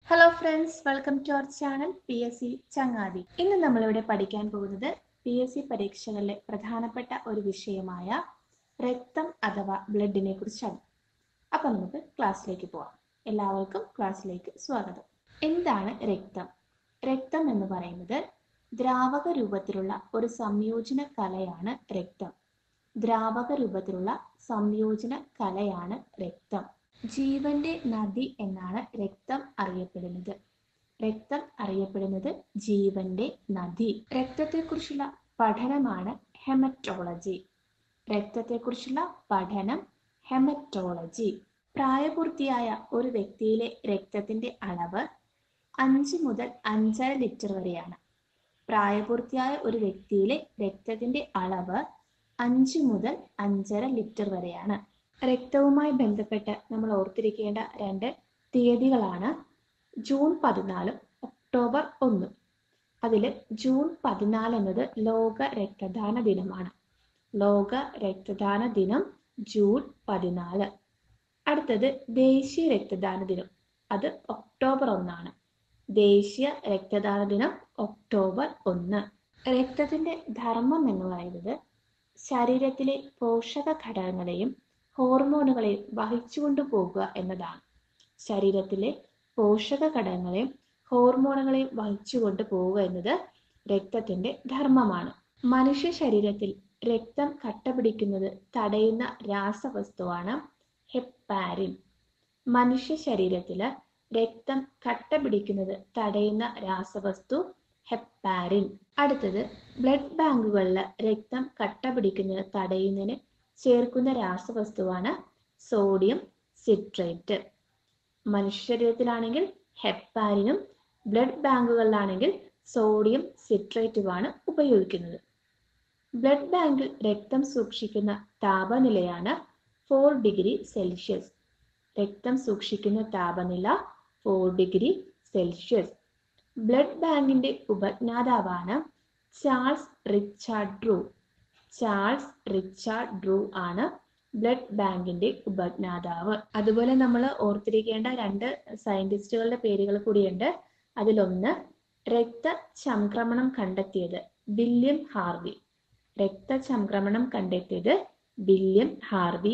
hello friends welcome to our channel P S C ചങ്ങാതി ഇന്ന് നമ്മളിവിടെ പഠിക്കാൻ പോകുന്നത് പി എസ് സി പരീക്ഷകളിലെ പ്രധാനപ്പെട്ട ഒരു വിഷയമായ രക്തം അഥവാ ബ്ലഡിനെ കുറിച്ചാണ് അപ്പൊ നമുക്ക് ക്ലാസ്സിലേക്ക് പോവാം എല്ലാവർക്കും ക്ലാസ്സിലേക്ക് സ്വാഗതം എന്താണ് രക്തം രക്തം എന്ന് പറയുന്നത് ദ്രാവക രൂപത്തിലുള്ള ഒരു സംയോജന കലയാണ് രക്തം ദ്രാവക രൂപത്തിലുള്ള സംയോജന കലയാണ് രക്തം ജീവന്റെ നദി എന്നാണ് രക്തം അറിയപ്പെടുന്നത് രക്തം അറിയപ്പെടുന്നത് ജീവന്റെ നദി രക്തത്തെക്കുറിച്ചുള്ള പഠനമാണ് ഹെമറ്റോളജി രക്തത്തെക്കുറിച്ചുള്ള പഠനം ഹെമറ്റോളജി പ്രായപൂർത്തിയായ ഒരു വ്യക്തിയിലെ രക്തത്തിന്റെ അളവ് അഞ്ച് മുതൽ അഞ്ചര ലിറ്റർ വരെയാണ് പ്രായപൂർത്തിയായ ഒരു വ്യക്തിയിലെ രക്തത്തിന്റെ അളവ് അഞ്ച് മുതൽ അഞ്ചര ലിറ്റർ വരെയാണ് രക്തവുമായി ബന്ധപ്പെട്ട് നമ്മൾ ഓർത്തിരിക്കേണ്ട രണ്ട് തീയതികളാണ് ജൂൺ പതിനാലും ഒക്ടോബർ ഒന്നും അതിൽ ജൂൺ പതിനാല് എന്നത് ലോക രക്തദാന ദിനമാണ് ലോക രക്തദാന ദിനം ജൂൺ പതിനാല് അടുത്തത് ദേശീയ രക്തദാന ദിനം അത് ഒക്ടോബർ ഒന്നാണ് ദേശീയ രക്തദാന ദിനം ഒക്ടോബർ ഒന്ന് രക്തത്തിന്റെ ധർമ്മം എന്ന് പറയുന്നത് ശരീരത്തിലെ പോഷക ഘടകങ്ങളെയും ഹോർമോണുകളെയും വഹിച്ചുകൊണ്ടു പോകുക എന്നതാണ് ശരീരത്തിലെ പോഷക ഘടകങ്ങളെയും ഹോർമോണുകളെയും വഹിച്ചുകൊണ്ട് പോവുക എന്നത് രക്തത്തിന്റെ ധർമ്മമാണ് മനുഷ്യ ശരീരത്തിൽ രക്തം കട്ടപിടിക്കുന്നത് തടയുന്ന രാസവസ്തുവാണ് ഹെപ്പാരിൻ മനുഷ്യ ശരീരത്തില് രക്തം കട്ടപിടിക്കുന്നത് തടയുന്ന രാസവസ്തു ഹെപ്പാരിൻ അടുത്തത് ബ്ലഡ് ബാങ്കുകളിൽ രക്തം കട്ടപിടിക്കുന്നത് തടയുന്നതിന് ചേർക്കുന്ന രാസവസ്തുവാണ് സോഡിയം സിട്രേറ്റ് മനുഷ്യ ശരീരത്തിലാണെങ്കിൽ ഹെപ്പാരിനും ബ്ലഡ് ബാങ്കുകളിലാണെങ്കിൽ സോഡിയം സിട്രേറ്റുമാണ് ഉപയോഗിക്കുന്നത് ബ്ലഡ് ബാങ്കിൽ രക്തം സൂക്ഷിക്കുന്ന താപനിലയാണ് ഫോർ ഡിഗ്രി സെൽഷ്യസ് രക്തം സൂക്ഷിക്കുന്ന താപനില ഫോർ ഡിഗ്രി സെൽഷ്യസ് ബ്ലഡ് ബാങ്കിന്റെ ഉപജ്ഞാതാവാണ് Charles Richard Drew Charles Richard Drew ആണ് ബ്ലഡ് ബാങ്കിന്റെ ഉപജ്ഞാതാവ് അതുപോലെ നമ്മൾ ഓർത്തിരിക്കേണ്ട രണ്ട് സയന്റിസ്റ്റുകളുടെ പേരുകൾ കൂടിയുണ്ട് അതിലൊന്ന് രക്തചംക്രമണം കണ്ടെത്തിയത് ബില്യം ഹാർവി രക്തചംക്രമണം കണ്ടെത്തിയത് ബില്യം ഹാർവി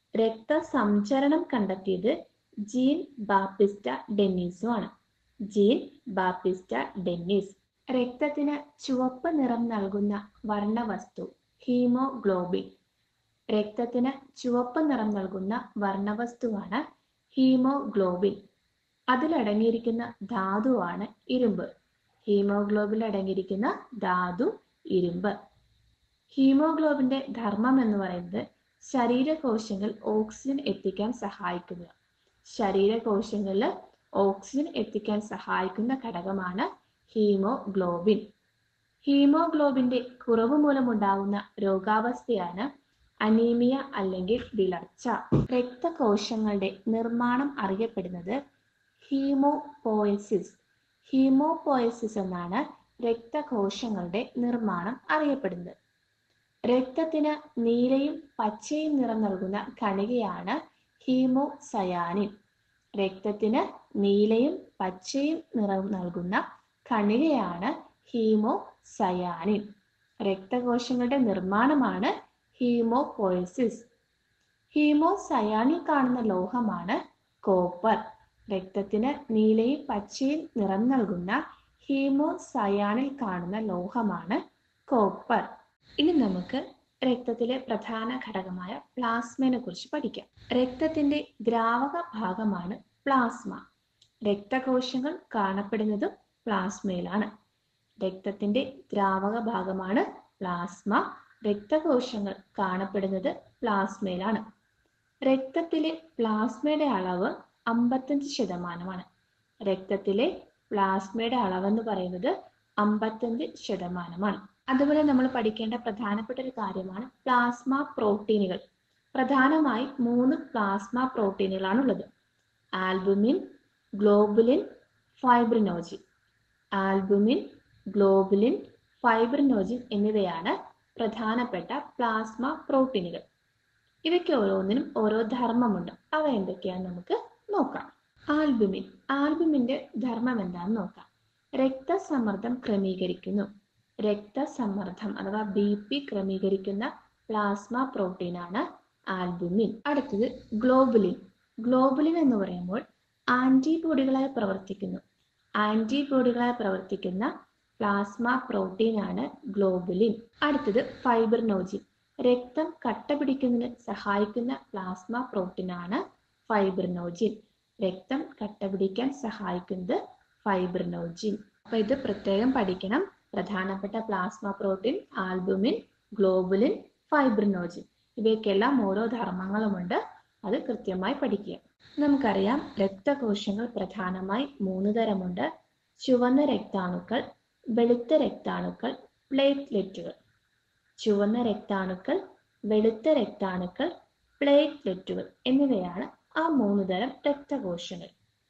രക്തസംചരണം കണ്ടെത്തിയത് ജീൻ ബാപ്പിസ്റ്റ ഡെന്നീസുമാണ് ജീൻ ബാപ്പിസ്റ്റ ഡെന്നീസ് രക്തത്തിന് ചുവപ്പ് നിറം നൽകുന്ന വർണ്ണവസ്തു ഹീമോഗ്ലോബിൻ രക്തത്തിന് ചുവപ്പ് നിറം നൽകുന്ന വർണ്ണവസ്തുവാണ് ഹീമോഗ്ലോബിൻ അതിലടങ്ങിയിരിക്കുന്ന ധാതുവാണ് ഇരുമ്പ് ഹീമോഗ്ലോബിൽ അടങ്ങിയിരിക്കുന്ന ധാതു ഇരുമ്പ് ഹീമോഗ്ലോബിന്റെ ധർമ്മം എന്ന് പറയുന്നത് ശരീരകോശങ്ങൾ ഓക്സിജൻ എത്തിക്കാൻ സഹായിക്കുക ശരീരകോശങ്ങളിൽ ഓക്സിജൻ എത്തിക്കാൻ സഹായിക്കുന്ന ഘടകമാണ് ഹീമോഗ്ലോബിൻ ഹീമോഗ്ലോബിന്റെ കുറവ് മൂലമുണ്ടാകുന്ന രോഗാവസ്ഥയാണ് അനീമിയ അല്ലെങ്കിൽ വിളർച്ച രക്തകോശങ്ങളുടെ നിർമ്മാണം അറിയപ്പെടുന്നത് ഹീമോപോയസിസ് ഹീമോപോയസിസ് എന്നാണ് രക്തകോശങ്ങളുടെ നിർമ്മാണം അറിയപ്പെടുന്നത് രക്തത്തിന് നീലയും പച്ചയും നിറം നൽകുന്ന കണികയാണ് ഹീമോസയാനിൻ രക്തത്തിന് നീലയും പച്ചയും നിറം നൽകുന്ന കണികയാണ് ഹീമോസയാനിൻ രക്തകോശങ്ങളുടെ നിർമ്മാണമാണ് ഹീമോപോയസിസ് ഹീമോസയാനിൽ കാണുന്ന ലോഹമാണ് കോപ്പർ രക്തത്തിന് നീലയും പച്ചയും നിറം നൽകുന്ന ഹീമോസയാനിൽ കാണുന്ന ലോഹമാണ് കോപ്പർ ഇനി നമുക്ക് രക്തത്തിലെ പ്രധാന ഘടകമായ പ്ലാസ്മയെ കുറിച്ച് പഠിക്കാം രക്തത്തിന്റെ ദ്രാവക ഭാഗമാണ് പ്ലാസ്മ രക്തകോശങ്ങൾ കാണപ്പെടുന്നതും പ്ലാസ്മയിലാണ് രക്തത്തിന്റെ ദ്രാവക ഭാഗമാണ് പ്ലാസ്മ രക്തകോശങ്ങൾ കാണപ്പെടുന്നത് പ്ലാസ്മയിലാണ് രക്തത്തിലെ പ്ലാസ്മയുടെ അളവ് അമ്പത്തഞ്ച് ശതമാനമാണ് രക്തത്തിലെ പ്ലാസ്മയുടെ അളവെന്ന് പറയുന്നത് അമ്പത്തഞ്ച് ശതമാനമാണ് അതുപോലെ നമ്മൾ പഠിക്കേണ്ട പ്രധാനപ്പെട്ട ഒരു കാര്യമാണ് പ്ലാസ്മ പ്രോട്ടീനുകൾ പ്രധാനമായി മൂന്ന് പ്ലാസ്മ പ്രോട്ടീനുകളാണ് ഉള്ളത് albumin globulin fibrinogen albumin globulin fibrinogen എന്നിവയാണ് പ്രധാനപ്പെട്ട പ്ലാസ്മ പ്രോട്ടീനുകൾ ഇവയ്ക്ക് ഓരോന്നിനും ഓരോ ധർമ്മമുണ്ട് അവ എന്തൊക്കെയാണെന്ന് നമുക്ക് നോക്കാം ആൽബുമിൻ ആൽബുമിന്റെ ധർമ്മം എന്താണെന്ന് നോക്കാം രക്തസമ്മർദ്ദം ക്രമീകരിക്കുന്നു രക്തസമ്മർദ്ദം അഥവാ ബി പി ക്രമീകരിക്കുന്ന പ്ലാസ്മ പ്രോട്ടീനാണ് ആൽബുമിൻ അടുത്തത് ഗ്ലോബുലിൻ ഗ്ലോബുലിൻ എന്ന് പറയുമ്പോൾ ആന്റിബോഡികളായി പ്രവർത്തിക്കുന്നു ആന്റിബോഡികളായി പ്രവർത്തിക്കുന്ന പ്ലാസ്മ പ്രോട്ടീനാണ് ഗ്ലോബുലിൻ അടുത്തത് ഫൈബർനോജിൻ രക്തം കട്ട പിടിക്കുന്നതിന് സഹായിക്കുന്ന പ്ലാസ്മ പ്രോട്ടീനാണ് ഫൈബ്രിനോജിൻ രക്തം കട്ട പിടിക്കാൻ സഹായിക്കുന്നത് ഫൈബ്രിനോജിൻ അപ്പൊ ഇത് പ്രത്യേകം പഠിക്കണം പ്രധാനപ്പെട്ട plasma protein albumin globulin fibrinogen ഇവയ്ക്കെല്ലാം ഓരോ ധർമ്മങ്ങളുമുണ്ട് അത് കൃത്യമായി പഠിക്കുക നമുക്കറിയാം രക്തകോശങ്ങൾ പ്രധാനമായി മൂന്ന് തരമുണ്ട് ചുവന്ന രക്താണുക്കൾ വെളുത്ത രക്താണുക്കൾ പ്ലേറ്റ്ലെറ്റുകൾ ചുവന്ന രക്താണുക്കൾ വെളുത്ത രക്താണുക്കൾ പ്ലേറ്റ്ലെറ്റുകൾ എന്നിവയാണ് ആ മൂന്ന് തരം രക്തകോശങ്ങൾ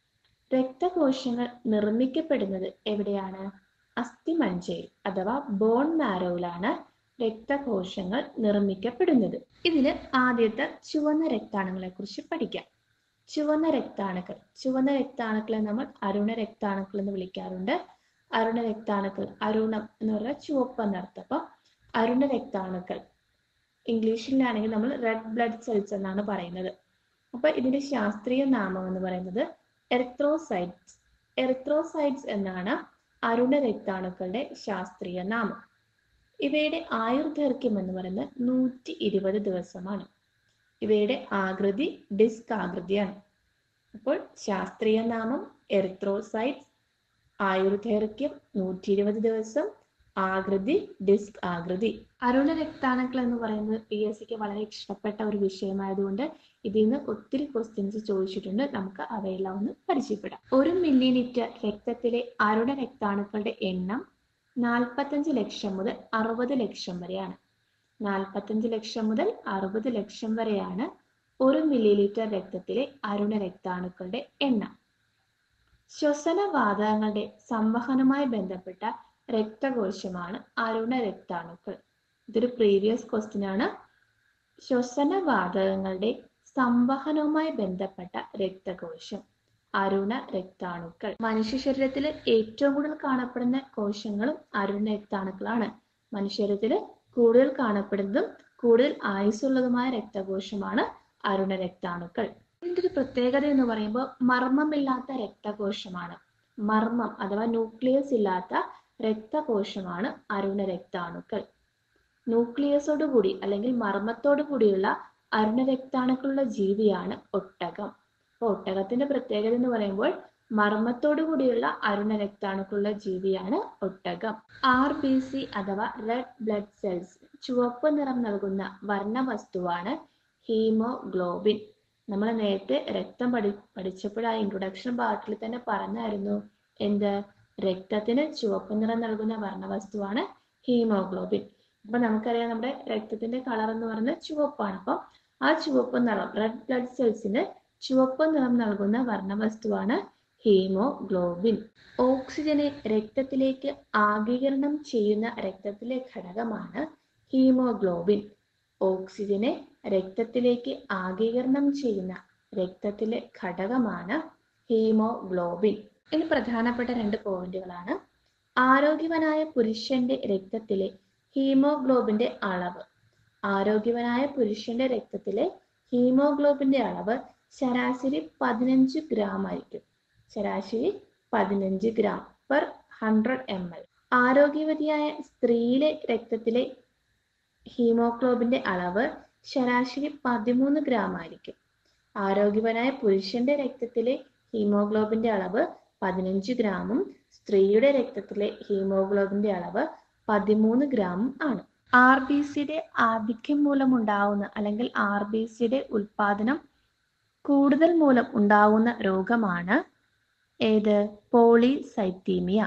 രക്തകോശങ്ങൾ നിർമ്മിക്കപ്പെടുന്നത് എവിടെയാണ് അസ്ഥിമജ്ജയിൽ അഥവാ ബോൺ മാരോയിലാണ് രക്തകോശങ്ങൾ നിർമ്മിക്കപ്പെടുന്നത് ഇതില് ആദ്യത്തെ ചുവന്ന രക്താണുക്കളെ കുറിച്ച് പഠിക്കാം ചുവന്ന രക്താണുക്കൾ ചുവന്ന രക്താണുക്കളെ നമ്മൾ അരുണ രക്താണുക്കൾ എന്ന് വിളിക്കാറുണ്ട് അരുണ രക്താണുക്കൾ അരുണം എന്ന് പറഞ്ഞാൽ ചുവപ്പ് എന്നർത്ഥം അപ്പൊ അരുണ രക്താണുക്കൾ ഇംഗ്ലീഷിലാണെങ്കിൽ നമ്മൾ റെഡ് ബ്ലഡ് സെൽസ് എന്നാണ് പറയുന്നത് അപ്പൊ ഇതിന്റെ ശാസ്ത്രീയ നാമം എന്ന് പറയുന്നത് എറിത്രോസൈറ്റ്സ് എറിത്രോസൈറ്റ്സ് എന്നാണ് അരുണ രക്താണുക്കളുടെ ശാസ്ത്രീയ നാമം ഇവയുടെ ആയുർദൈർഘ്യം എന്ന് പറയുന്നത് നൂറ്റി ഇരുപത് ദിവസമാണ് ഇവയുടെ ആകൃതി ഡിസ്ക് ആകൃതിയാണ് അപ്പോൾ ശാസ്ത്രീയ നാമം എറിത്രോസൈറ്റ്സ് ആയുർദൈർഘ്യം നൂറ്റി ഇരുപത് ദിവസം ആകൃതി ഡിസ്ക് ആകൃതി അരുണ രക്താണുക്കൾ എന്ന് പറയുന്നത് പി എസ് സിക്ക് വളരെ ഇഷ്ടപ്പെട്ട ഒരു വിഷയമായതുകൊണ്ട് ഇതിൽ നിന്ന് ഒത്തിരി ക്വസ്റ്റ്യൻസ് ചോദിച്ചിട്ടുണ്ട് നമുക്ക് അവയെല്ലാം ഒന്ന് പരിചയപ്പെടാം ഒരു മില്ലി ലിറ്റർ രക്തത്തിലെ അരുണ രക്താണുക്കളുടെ എണ്ണം നാൽപ്പത്തഞ്ച് ലക്ഷം മുതൽ അറുപത് ലക്ഷം വരെയാണ് നാൽപ്പത്തഞ്ച് ലക്ഷം മുതൽ അറുപത് ലക്ഷം വരെയാണ് ഒരു മില്ലി ലിറ്റർ രക്തത്തിലെ അരുണ രക്താണുക്കളുടെ എണ്ണം ശ്വസനവാതകങ്ങളുടെ സംവഹനവുമായി ബന്ധപ്പെട്ട രക്തകോശമാണ് അരുണ രക്താണുക്കൾ ഇതൊരു പ്രീവിയസ് ക്വസ്റ്റ്യൻ ആണ് ശ്വസനവാതകങ്ങളുടെ സംവഹനവുമായി ബന്ധപ്പെട്ട രക്തകോശം അരുണ രക്താണുക്കൾ മനുഷ്യ ശരീരത്തിൽ ഏറ്റവും കൂടുതൽ കാണപ്പെടുന്ന കോശങ്ങളും അരുണ രക്താണുക്കളാണ് മനുഷ്യരത്തിൽ കൂടുതൽ കാണപ്പെടുന്നതും കൂടുതൽ ആയുസ്സുള്ളതുമായ രക്തകോശമാണ് അരുണ രക്താണുക്കൾ ഇതിന്റെ ഒരു പ്രത്യേകത എന്ന് പറയുമ്പോൾ മർമ്മമില്ലാത്ത രക്തകോശമാണ് മർമ്മം അഥവാ ന്യൂക്ലിയസ് ഇല്ലാത്ത രക്തകോശമാണ് അരുണ രക്താണുക്കൾ ന്യൂക്ലിയസോട് കൂടി അല്ലെങ്കിൽ മർമ്മത്തോടു കൂടിയുള്ള അരുണ രക്താണുക്കളുള്ള ജീവിയാണ് ഒട്ടകം അപ്പൊ ഒട്ടകത്തിന്റെ പ്രത്യേകത എന്ന് പറയുമ്പോൾ മർമ്മത്തോടു കൂടിയുള്ള അരുണ രക്താണുക്കളുള്ള ജീവിയാണ് ഒട്ടകം ആർ ബി സി അഥവാ റെഡ് ബ്ലഡ് സെൽസ് ചുവപ്പ് നിറം നൽകുന്ന വർണ്ണവസ്തുവാണ് ഹീമോഗ്ലോബിൻ നമ്മൾ നേരത്തെ രക്തം പഠി പഠിച്ചപ്പോൾ ആ ഇൻട്രൊഡക്ഷൻ ഭാഗത്തിൽ തന്നെ പറഞ്ഞായിരുന്നു എന്ത് രക്തത്തിന് ചുവപ്പ് നിറം നൽകുന്ന വർണ്ണവസ്തുവാണ് ഹീമോഗ്ലോബിൻ അപ്പൊ നമുക്കറിയാം നമ്മുടെ രക്തത്തിന്റെ കളർ എന്ന് പറയുന്നത് ചുവപ്പാണ് അപ്പം ആ ചുവപ്പ് നിറം റെഡ് ബ്ലഡ് സെൽസിന് ചുവപ്പ് നിറം നൽകുന്ന വർണ്ണവസ്തുവാണ് ഹീമോഗ്ലോബിൻ ഓക്സിജനെ രക്തത്തിലേക്ക് ആഗീകരണം ചെയ്യുന്ന രക്തത്തിലെ ഘടകമാണ് ഹീമോഗ്ലോബിൻ ഓക്സിജനെ രക്തത്തിലേക്ക് ആഗീകരണം ചെയ്യുന്ന രക്തത്തിലെ ഘടകമാണ് ഹീമോഗ്ലോബിൻ ഇനി പ്രധാനപ്പെട്ട രണ്ട് പോയിന്റുകളാണ് ആരോഗ്യവനായ പുരുഷന്റെ രക്തത്തിലെ ഹീമോഗ്ലോബിന്റെ അളവ് ആരോഗ്യവനായ പുരുഷന്റെ രക്തത്തിലെ ഹീമോഗ്ലോബിന്റെ അളവ് ശരാശരി പതിനഞ്ച് ഗ്രാം ആയിരിക്കും ശരാശരി പതിനഞ്ച് gram per hundred M L ആരോഗ്യവതിയായ സ്ത്രീയിലെ രക്തത്തിലെ ഹീമോഗ്ലോബിന്റെ അളവ് ശരാശരി പതിമൂന്ന് ഗ്രാം ആയിരിക്കും ആരോഗ്യവനായ പുരുഷന്റെ രക്തത്തിലെ ഹീമോഗ്ലോബിന്റെ അളവ് പതിനഞ്ച് ഗ്രാമും സ്ത്രീയുടെ രക്തത്തിലെ ഹീമോഗ്ലോബിന്റെ അളവ് പതിമൂന്ന് ഗ്രാമും ആണ് ആർ ബി സിയുടെ ആധിക്യം മൂലം ഉണ്ടാവുന്ന അല്ലെങ്കിൽ ആർ ബി സിയുടെ ഉൽപാദനം കൂടുതൽ മൂലം ഉണ്ടാവുന്ന രോഗമാണ് ഏത് പോളിസൈത്തീമിയ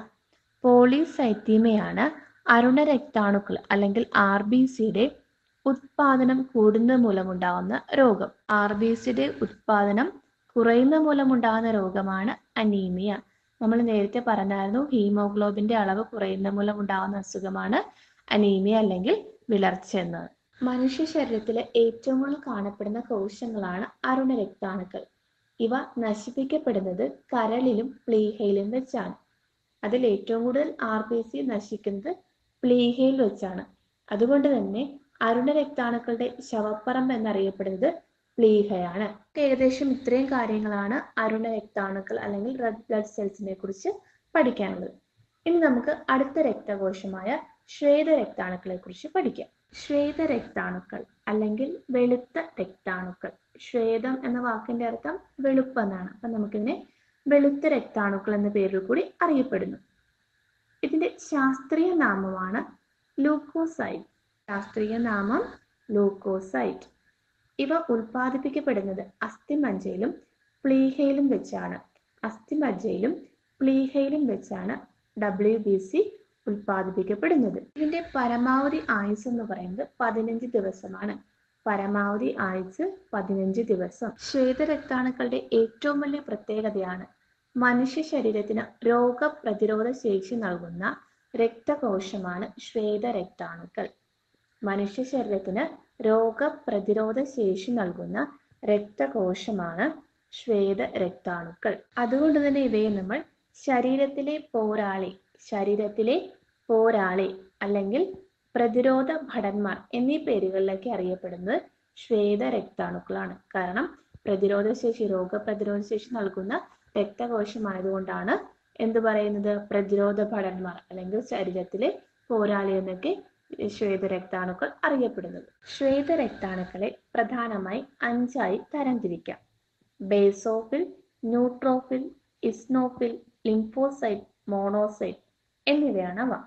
പോളിസൈത്തീമിയാണ് അരുണ രക്താണുക്കൾ അല്ലെങ്കിൽ ആർ ബി സിയുടെ ഉത്പാദനം കൂടുന്നത് മൂലമുണ്ടാകുന്ന രോഗം ആർ ബി സിയുടെ ഉത്പാദനം കുറയുന്ന മൂലമുണ്ടാകുന്ന രോഗമാണ് അനീമിയ നമ്മൾ നേരത്തെ പറഞ്ഞായിരുന്നു ഹീമോഗ്ലോബിന്റെ അളവ് കുറയുന്ന മൂലം ഉണ്ടാകുന്ന അസുഖമാണ് അനീമിയ അല്ലെങ്കിൽ വിളർച്ച എന്നത് മനുഷ്യ ശരീരത്തിലെ ഏറ്റവും കൂടുതൽ കാണപ്പെടുന്ന കോശങ്ങളാണ് അരുണ രക്താണുക്കൾ ഇവ നശിപ്പിക്കപ്പെടുന്നത് കരളിലും പ്ലീഹയിലും വെച്ചാണ് അതിൽ ഏറ്റവും കൂടുതൽ ആർ ബി സി നശിക്കുന്നത് പ്ലീഹയിൽ വെച്ചാണ് അതുകൊണ്ട് തന്നെ അരുണ രക്താണുക്കളുടെ ശവപ്പറമ്പ് എന്നറിയപ്പെടുന്നത് പ്ലീഹയാണ് ഏകദേശം ഇത്രയും കാര്യങ്ങളാണ് അരുണ രക്താണുക്കൾ അല്ലെങ്കിൽ റെഡ് ബ്ലഡ് സെൽസിനെ കുറിച്ച് പഠിക്കാനുള്ളത് ഇനി നമുക്ക് അടുത്ത രക്തകോശമായ ശ്വേത രക്താണുക്കളെ കുറിച്ച് പഠിക്കാം ശ്വേത രക്താണുക്കൾ അല്ലെങ്കിൽ വെളുത്ത രക്താണുക്കൾ ശ്വേതം എന്ന വാക്കിന്റെ അർത്ഥം വെളുപ്പ് എന്നാണ് അപ്പൊ നമുക്കിതിനെ വെളുത്ത രക്താണുക്കൾ എന്ന പേരിൽ കൂടി അറിയപ്പെടുന്നു ഇതിന്റെ ശാസ്ത്രീയ നാമമാണ് ലൂക്കോസൈറ്റ് ശാസ്ത്രീയ നാമം ലൂക്കോസൈറ്റ് ഇവ ഉൽപ്പാദിപ്പിക്കപ്പെടുന്നത് അസ്ഥിമജ്ജയിലും പ്ലീഹയിലും വെച്ചാണ് അസ്ഥിമജ്ജയിലും പ്ലീഹയിലും വെച്ചാണ് ഡബ്ല്യു ബി സി ഉൽപ്പാദിപ്പിക്കപ്പെടുന്നത് ഇതിന്റെ പരമാവധി ആയുസ് എന്ന് പറയുന്നത് പതിനഞ്ച് ദിവസമാണ് പരമാവധി ആയുസ് പതിനഞ്ച് ദിവസം ശ്വേതരക്താണുക്കളുടെ ഏറ്റവും വലിയ പ്രത്യേകതയാണ് മനുഷ്യ ശരീരത്തിന് രോഗപ്രതിരോധ ശേഷി നൽകുന്ന രക്തകോശമാണ് ശ്വേതരക്താണുക്കൾ മനുഷ്യ ശരീരത്തിന് രോഗപ്രതിരോധ ശേഷി നൽകുന്ന രക്തകോശമാണ് ശ്വേത രക്താണുക്കൾ അതുകൊണ്ട് തന്നെ ഇവയെ നമ്മൾ ശരീരത്തിലെ പോരാളി ശരീരത്തിലെ പോരാളി അല്ലെങ്കിൽ പ്രതിരോധ ഭടന്മാർ എന്നീ പേരുകളിലൊക്കെ അറിയപ്പെടുന്നത് ശ്വേത രക്താണുക്കളാണ് കാരണം പ്രതിരോധ ശേഷി രോഗപ്രതിരോധ ശേഷി നൽകുന്ന രക്തകോശമായതുകൊണ്ടാണ് എന്ത് പറയുന്നത് പ്രതിരോധ ഭടന്മാർ അല്ലെങ്കിൽ ശരീരത്തിലെ പോരാളി എന്നൊക്കെ ശ്വേതരക്താണുക്കൾ അറിയപ്പെടുന്നത് ശ്വേതരക്താണുക്കളെ പ്രധാനമായി അഞ്ചായി തരംതിരിക്കാം basophil neutrophil eosinophil lymphocyte monocyte എന്നിവയാണ് അവ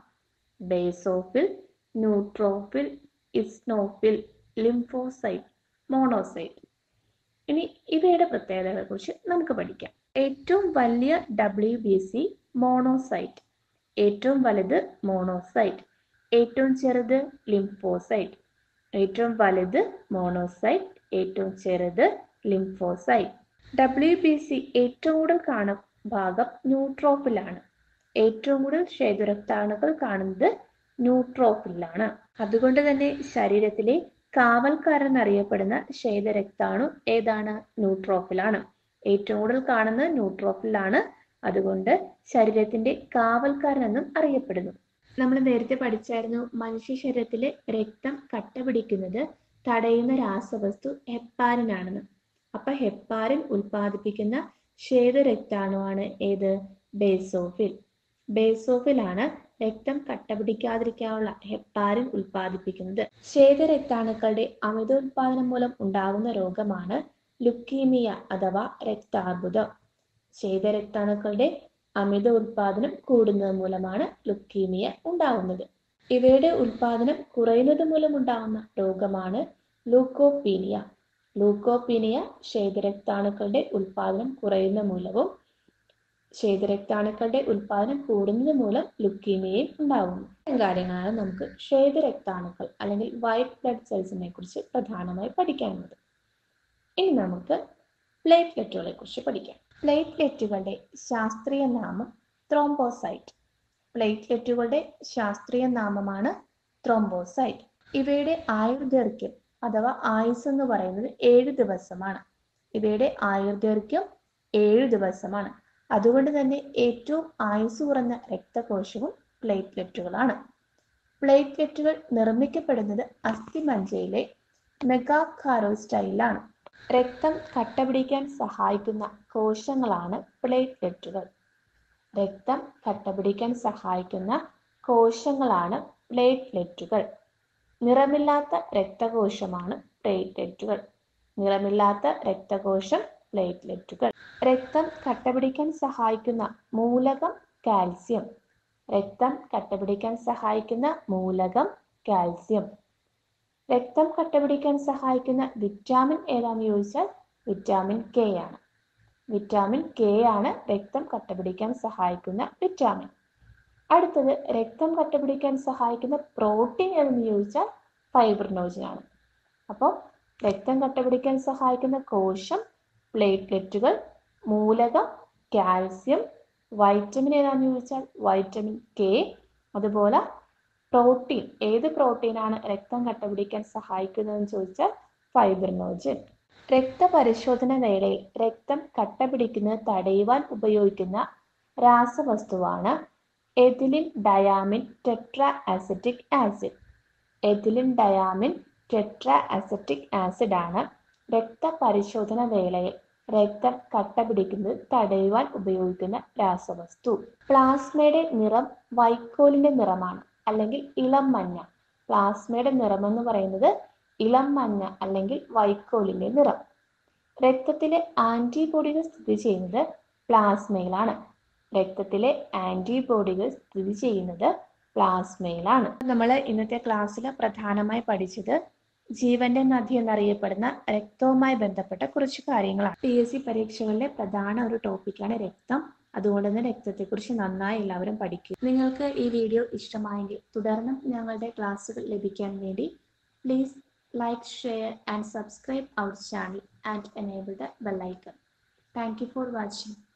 basophil neutrophil eosinophil lymphocyte monocyte ഇനി ഇവയുടെ പ്രത്യേകതകളെ കുറിച്ച് നമുക്ക് പഠിക്കാം ഏറ്റവും വലിയ ഡബ്ല്യു ബി സി മോണോസൈറ്റ് ഏറ്റവും വലുത് മോണോസൈറ്റ് ഏറ്റവും ചെറുത് ലിംഫോസൈറ്റ് ഏറ്റവും വലുത് മോണോസൈറ്റ് ഏറ്റവും ചെറുത് ലിംഫോസൈറ്റ് ഡബ്ല്യു ബി സി ഏറ്റവും കൂടുതൽ കാണും ഭാഗം ന്യൂട്രോഫിലാണ് ഏറ്റവും കൂടുതൽ ശ്വേതരക്താണുക്കൾ കാണുന്നത് ന്യൂട്രോഫിലാണ് അതുകൊണ്ട് തന്നെ ശരീരത്തിലെ കാവൽക്കാരൻ എന്നറിയപ്പെടുന്ന ശ്വേതരക്താണു ഏതാണ് ന്യൂട്രോഫിലാണ് ഏറ്റവും കൂടുതൽ കാണുന്നത് ന്യൂട്രോഫിലാണ് അതുകൊണ്ട് ശരീരത്തിന്റെ കാവൽക്കാരൻ എന്നും അറിയപ്പെടുന്നു നമ്മൾ നേരത്തെ പഠിച്ചായിരുന്നു മനുഷ്യ ശരീരത്തിലെ രക്തം കട്ട പിടിക്കുന്നത് തടയുന്ന രാസവസ്തു ഹെപ്പാരിനാണെന്ന് അപ്പൊ ഹെപ്പാരിൻ ഉൽപ്പാദിപ്പിക്കുന്ന ശ്വേതരക്താണുവാണ് ഏത് ബേസോഫിൽ ബേസോഫിലാണ് രക്തം കട്ട പിടിക്കാതിരിക്കാനുള്ള ഹെപ്പാരിൻ ഉൽപ്പാദിപ്പിക്കുന്നത് ശ്വേതരക്താണുക്കളുടെ അമിത ഉൽപാദനം മൂലം ഉണ്ടാകുന്ന രോഗമാണ് ലുക്കീമിയ അഥവാ രക്താർബുദം ശ്വേതരക്താണുക്കളുടെ അമിത ഉൽപാദനം കൂടുന്നത് മൂലമാണ് ലുക്കീമിയ ഉണ്ടാകുന്നത് ഇവയുടെ ഉൽപാദനം കുറയുന്നത് മൂലം ഉണ്ടാകുന്ന രോഗമാണ് ലൂക്കോപീനിയ ലൂക്കോപീനിയ ശ്വേതരക്താണുക്കളുടെ ഉൽപാദനം കുറയുന്ന മൂലവും ശ്വേതരക്താണുക്കളുടെ ഉൽപാദനം കൂടുന്നത് മൂലം ലുക്കീമിയയും ഉണ്ടാകുന്നു ഇത്തരം കാര്യങ്ങളാണ് നമുക്ക് ശ്വേതരക്താണുക്കൾ അല്ലെങ്കിൽ വൈറ്റ് ബ്ലഡ് സെൽസിനെ കുറിച്ച് പ്രധാനമായി പഠിക്കാനുള്ളത് ഇനി നമുക്ക് പ്ലേറ്റ്ലെറ്റുകളെ കുറിച്ച് പഠിക്കാം പ്ലേറ്റ്ലെറ്റുകളുടെ ശാസ്ത്രീയ നാമം ത്രോംബോസൈറ്റ് പ്ലേറ്റ്ലെറ്റുകളുടെ ശാസ്ത്രീയ നാമമാണ് ത്രോംബോസൈറ്റ് ഇവയുടെ ആയുർദൈർഘ്യം അഥവാ ആയുസ് എന്ന് പറയുന്നത് ഏഴ് ദിവസമാണ് ഇവയുടെ ആയുർദൈർഘ്യം ഏഴ് ദിവസമാണ് അതുകൊണ്ട് തന്നെ ഏറ്റവും ആയുസ് കുറഞ്ഞ രക്തകോശവും പ്ലേറ്റ്ലെറ്റുകളാണ് പ്ലേറ്റ്ലെറ്റുകൾ നിർമ്മിക്കപ്പെടുന്നത് അസ്ഥിമജ്ജയിലെ മെഗാകാരോസ്റ്റൈലാണ് രക്തം കട്ടപിടിക്കാൻ സഹായിക്കുന്ന കോശങ്ങളാണ് പ്ലേറ്റ്ലെറ്റുകൾ രക്തം കട്ടപിടിക്കാൻ സഹായിക്കുന്ന കോശങ്ങളാണ് പ്ലേറ്റ്ലെറ്റുകൾ നിറമില്ലാത്ത രക്തകോശമാണ് പ്ലേറ്റ്ലെറ്റുകൾ നിറമില്ലാത്ത രക്തകോശം പ്ലേറ്റ്ലെറ്റുകൾ രക്തം കട്ടപിടിക്കാൻ സഹായിക്കുന്ന മൂലകം കാൽസ്യം രക്തം കട്ടപിടിക്കാൻ സഹായിക്കുന്ന മൂലകം കാൽസ്യം രക്തം കട്ടപിടിക്കാൻ സഹായിക്കുന്ന വിറ്റാമിൻ ഏതാന്ന് ചോദിച്ചാൽ വിറ്റാമിൻ കെ ആണ് വിറ്റാമിൻ കെ ആണ് രക്തം കട്ടപിടിക്കാൻ സഹായിക്കുന്ന വിറ്റാമിൻ അടുത്തത് രക്തം കട്ടപിടിക്കാൻ സഹായിക്കുന്ന പ്രോട്ടീൻ ഏതെന്ന് ചോദിച്ചാൽ ഫൈബ്രിനോജൻ ആണ് അപ്പോൾ രക്തം കട്ടപിടിക്കാൻ സഹായിക്കുന്ന കോശം പ്ലേറ്റ്ലെറ്റുകൾ മൂലകം കാൽസ്യം വൈറ്റമിൻ ഏതാന്ന് ചോദിച്ചാൽ വൈറ്റമിൻ കെ അതുപോലെ പ്രോട്ടീൻ ഏത് പ്രോട്ടീനാണ് രക്തം കട്ടപിടിക്കാൻ സഹായിക്കുന്നതെന്ന് ചോദിച്ചാൽ ഫൈബ്രിനോജൻ രക്തപരിശോധന വേളയിൽ രക്തം കട്ട പിടിക്കുന്നത് തടയുവാൻ ഉപയോഗിക്കുന്ന രാസവസ്തുവാണ് ethylene diamine tetra acetic acid ethylene diamine tetra acetic acid ആണ് രക്തപരിശോധന വേളയിൽ രക്തം കട്ട പിടിക്കുന്നത് തടയുവാൻ ഉപയോഗിക്കുന്ന രാസവസ്തു പ്ലാസ്മയുടെ നിറം വൈക്കോലിന്റെ നിറമാണ് അല്ലെങ്കിൽ ഇളം മഞ്ഞ പ്ലാസ്മയുടെ നിറം എന്ന് പറയുന്നത് ഇളം മഞ്ഞ അല്ലെങ്കിൽ വൈക്കോലിന്റെ നിറം രക്തത്തിലെ ആന്റിബോഡികൾ സ്ഥിതി ചെയ്യുന്നത് പ്ലാസ്മയിലാണ് രക്തത്തിലെ ആന്റിബോഡികൾ സ്ഥിതി ചെയ്യുന്നത് പ്ലാസ്മയിലാണ് നമ്മൾ ഇന്നത്തെ ക്ലാസ്സിൽ പ്രധാനമായി പഠിച്ചത് ജീവന്റെ നദി എന്നറിയപ്പെടുന്ന രക്തവുമായി ബന്ധപ്പെട്ട കുറച്ച് കാര്യങ്ങളാണ് പി എസ് സി പരീക്ഷകളിലെ പ്രധാന ഒരു ടോപ്പിക്കാണ് രക്തം അതുകൊണ്ട് തന്നെ രക്തത്തെക്കുറിച്ച് നന്നായി എല്ലാവരും പഠിക്കുക നിങ്ങൾക്ക് ഈ വീഡിയോ ഇഷ്ടമായെങ്കിൽ തുടർന്നും ഞങ്ങളുടെ ക്ലാസ്സുകൾ ലഭിക്കാൻ വേണ്ടി please like share and subscribe our channel and enable the bell icon thank you for watching